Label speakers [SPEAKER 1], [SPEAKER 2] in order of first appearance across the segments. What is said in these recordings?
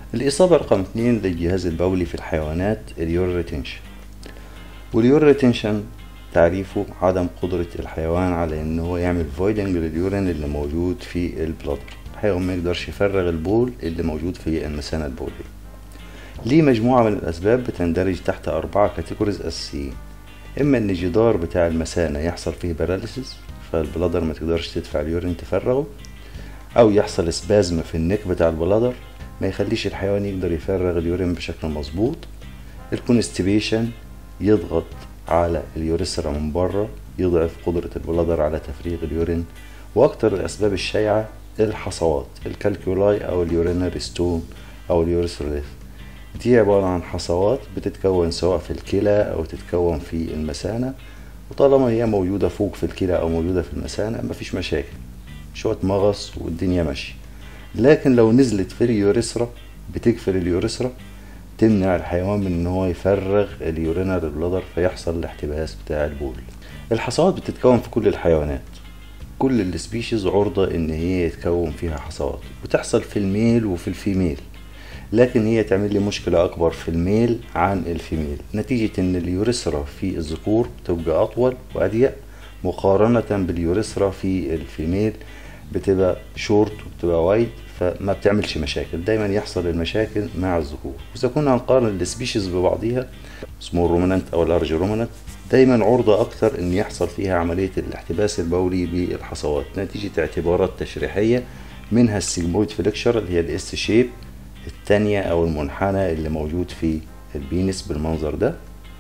[SPEAKER 1] الإصابة رقم اتنين للجهاز البولي في الحيوانات اليور ريتنشن واليور ريتنشن تعريفه عدم قدرة الحيوان على إن هو يعمل فويدنج لليورين اللي موجود في البلادر الحيوان ما يقدرش يفرغ البول اللي موجود في المثانة البولية ليه مجموعة من الأسباب بتندرج تحت أربعة كاتيجوريز أساسيين إما إن الجدار بتاع المثانة يحصل فيه باراليسيس فالبلادر ما تقدرش تدفع اليورين تفرغه أو يحصل سبازم في النك بتاع البلادر ما يخليش الحيوان يقدر يفرغ اليورين بشكل مظبوط الكونستيبيشن يضغط على اليوريثرا من بره يضعف قدرة البلادر على تفريغ اليورين وأكتر الأسباب الشائعة الحصوات الكالكولاي أو اليورينري ستون أو اليوريثروليف دي عبارة عن حصوات بتتكون سواء في الكلى أو تتكون في المثانة وطالما هي موجودة فوق في الكلى أو موجودة في المثانة مفيش مشاكل شوية مغص والدنيا ماشية لكن لو نزلت في اليوريثرا بتقفل اليوريثرا تمنع الحيوان من ان هو يفرغ اليورينال بلادر فيحصل الاحتباس بتاع البول الحصوات بتتكون في كل الحيوانات كل السبيشيز عرضة ان هي يتكون فيها حصوات وتحصل في الميل وفي الفيميل لكن هي تعمل لي مشكلة أكبر في الميل عن الفيميل نتيجة إن اليوريثرا في الذكور بتبقى أطول وأضيق مقارنة باليوريثرا في الفيميل بتبقى شورت وبتبقى وايد فما بتعملش مشاكل دايما يحصل المشاكل مع الذكور واذا كنا هنقارن السبيشيز ببعضيها سمول رومننت او لارج رومننت دايما عرضة أكتر إن يحصل فيها عملية الاحتباس البولي بالحصوات نتيجة اعتبارات تشريحية منها السيجمويد فليكشر اللي هي الاس شيب التانية أو المنحنى اللي موجود في البينس بالمنظر ده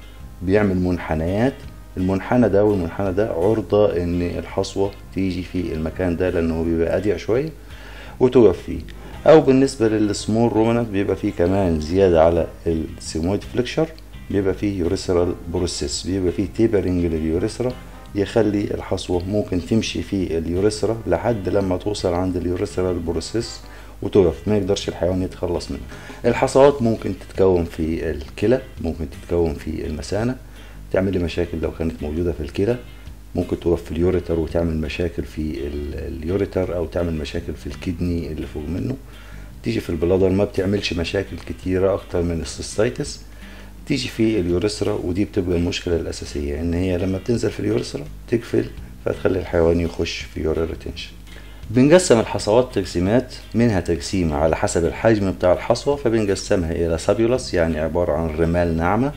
[SPEAKER 1] بيعمل منحنيات المنحنى ده والمنحنى ده عرضة إن الحصوة تيجي في المكان ده لأنه بيبقى أضيق شوية وتقف فيه او بالنسبه للسمول رومنت بيبقى فيه كمان زياده على السيمويد فليكشر بيبقى فيه يوريثرال بروسيس بيبقى فيه تيبرنج لليوريثرا يخلي الحصوة ممكن تمشي في اليوريثرا لحد لما توصل عند اليوريثرال بروسيس وتقف ما يقدرش الحيوان يتخلص منها الحصوات ممكن تتكون في الكلى ممكن تتكون في المثانة تعمل لي مشاكل لو كانت موجودة في الكلى ممكن تقف في اليوريتر وتعمل مشاكل في اليوريتر او تعمل مشاكل في الكدني اللي فوق منه تيجي في البلادر ما بتعملش مشاكل كتيرة اكتر من السيستايتس تيجي في اليوريثرا ودي بتبقى المشكلة الأساسية إن هي لما بتنزل في اليوريثرا تقفل فتخلي الحيوان يخش في يوري ريتنشن بنقسم الحصوات تقسيمات منها تقسيم على حسب الحجم بتاع الحصوة فبنقسمها إلى سابيولاس يعني عبارة عن رمال ناعمة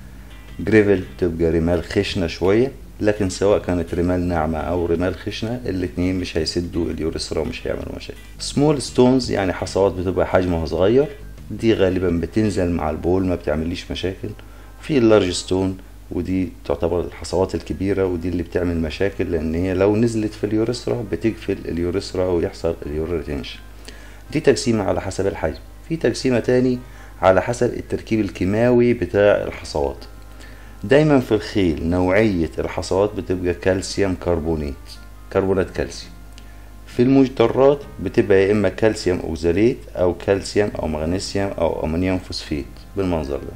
[SPEAKER 1] جريفل بتبقى رمال خشنة شوية لكن سواء كانت رمال ناعمة أو رمال خشنة الاتنين مش هيسدوا اليوريثرا ومش هيعملوا مشاكل سمول ستونز يعني حصوات بتبقى حجمها صغير دي غالبا بتنزل مع البول ما بتعمليش مشاكل في اللارج ستون ودي تعتبر الحصوات الكبيرة ودي اللي بتعمل مشاكل لأن هي لو نزلت في اليوريثرا بتقفل اليوريثرا ويحصل اليوريتنشن دي تقسيمة على حسب الحجم في تقسيمة تاني على حسب التركيب الكيماوي بتاع الحصوات دايما في الخيل نوعية الحصوات بتبقى كالسيوم كربونات كربونات كالسيوم في المجدرات بتبقى يا اما كالسيوم اوكزاليت او كالسيوم او مغنيسيوم او امونيوم فوسفيت بالمنظر ده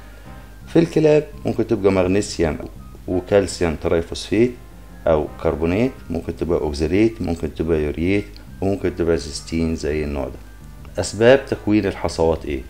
[SPEAKER 1] في الكلاب ممكن تبقى مغنيسيوم وكالسيوم ترايفوسفيت او كربونات ممكن تبقى اوكزاليت ممكن تبقى يوريت وممكن تبقى سيستين زي النوع ده اسباب تكوين الحصوات ايه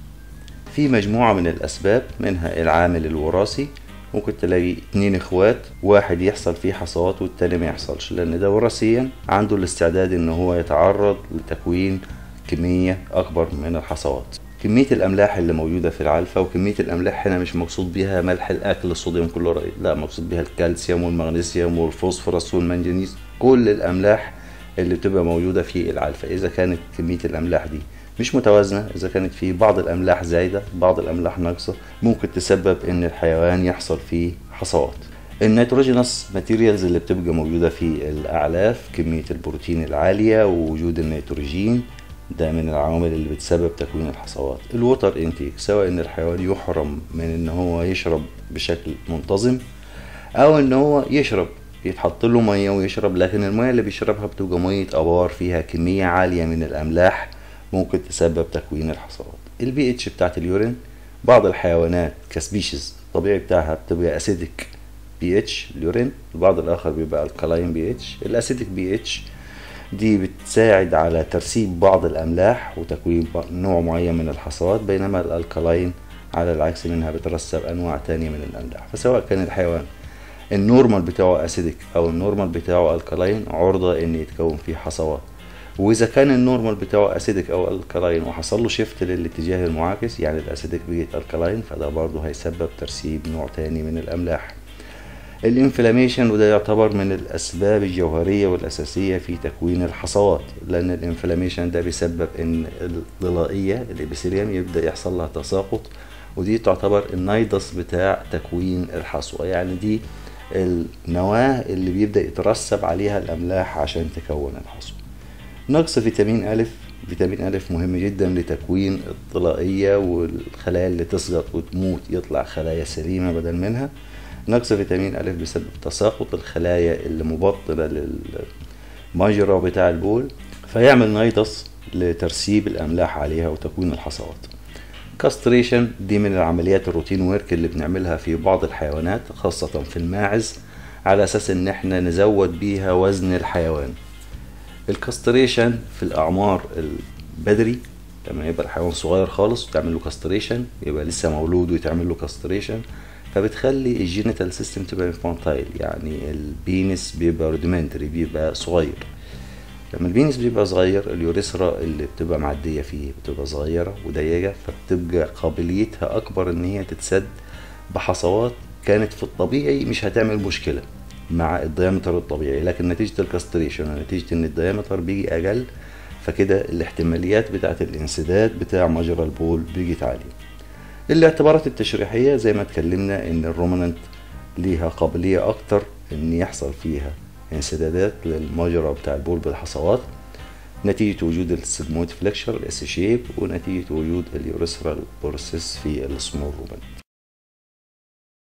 [SPEAKER 1] في مجموعة من الأسباب منها العامل الوراثي ممكن تلاقي اتنين اخوات واحد يحصل فيه حصوات والتاني ما يحصلش لان ده وراثيا عنده الاستعداد ان هو يتعرض لتكوين كمية اكبر من الحصوات كمية الاملاح اللي موجودة في العلفة وكمية الاملاح هنا مش مقصود بيها ملح الاكل الصوديوم كلورايد لا مقصود بيها الكالسيوم والمغنيسيوم والفوسفورس والمنجنيز كل الاملاح اللي بتبقى موجودة في العلفة اذا كانت كمية الاملاح دي مش متوازنة إذا كانت في بعض الأملاح زايدة بعض الأملاح ناقصة ممكن تسبب إن الحيوان يحصل فيه حصوات النيتروجينس ماتيريالز اللي بتبقى موجودة في الأعلاف كمية البروتين العالية ووجود النيتروجين ده من العوامل اللي بتسبب تكوين الحصوات الووتر انتيك سواء ان الحيوان يحرم من ان هو يشرب بشكل منتظم او ان هو يشرب يتحط له ميه ويشرب لكن الميه اللي بيشربها بتبقى ميه ابار فيها كميه عاليه من الاملاح ممكن تسبب تكوين الحصوات البي اتش بتاعت اليورين بعض الحيوانات كسبيشيز الطبيعي بتاعها بتبقى اسيدك بي اتش اليورين البعض الاخر بيبقى الكالاين بي اتش الاسيدك بي اتش دي بتساعد على ترسيب بعض الأملاح وتكوين نوع معين من الحصوات بينما الألكلاين على العكس منها بترسب أنواع تانية من الأملاح فسواء كان الحيوان النورمال بتاعه أسيدك أو النورمال بتاعه ألكلاين عرضة إن يتكون فيه حصوات واذا كان النورمال بتاعه اسيدك او الكلاين وحصل له شيفت للاتجاه المعاكس يعني الاسيدك بقت الكلاين فده برضه هيسبب ترسيب نوع تاني من الاملاح الانفلاميشن وده يعتبر من الاسباب الجوهريه والاساسيه في تكوين الحصوات لان الانفلاميشن ده بيسبب ان الضلائيه الابيثيليوم يبدا يحصل لها تساقط ودي تعتبر النايدس بتاع تكوين الحصوه يعني دي النواه اللي بيبدا يترسب عليها الاملاح عشان تكون الحصوه نقص فيتامين أ فيتامين أ مهم جدا لتكوين الطلائية والخلايا اللي تسقط وتموت يطلع خلايا سليمة بدل منها نقص فيتامين أ بسبب تساقط الخلايا اللي مبطنة للمجرى بتاع البول فيعمل نيطس لترسيب الأملاح عليها وتكوين الحصوات كاستريشن دي من العمليات الروتين ويرك اللي بنعملها في بعض الحيوانات خاصة في الماعز على أساس إن احنا نزود بيها وزن الحيوان الكاستريشن في الاعمار البدري لما يبقى الحيوان صغير خالص وتعمل له كاستريشن يبقى لسه مولود ويتعمل له كاستريشن فبتخلي الجينيتال سيستم تبقى انفانتايل يعني البينس بيبقى روديمنتري بيبقى صغير لما البينس بيبقى صغير اليوريثرا اللي بتبقى معدية فيه بتبقى صغيرة وضيقة فبتبقى قابليتها أكبر إن هي تتسد بحصوات كانت في الطبيعي مش هتعمل مشكلة مع الديامتر الطبيعي لكن نتيجة الكاستريشن ونتيجة ان الديامتر بيجي اقل فكده الاحتماليات بتاعة الانسداد بتاع مجرى البول بيجي عالية الاعتبارات التشريحية زي ما اتكلمنا ان الرومننت ليها قابلية اكتر ان يحصل فيها انسدادات للمجرى بتاع البول بالحصوات نتيجة وجود السجمويد فليكشر الاس شيب ونتيجة وجود اليوريثرال بورسيس في السمول رومنت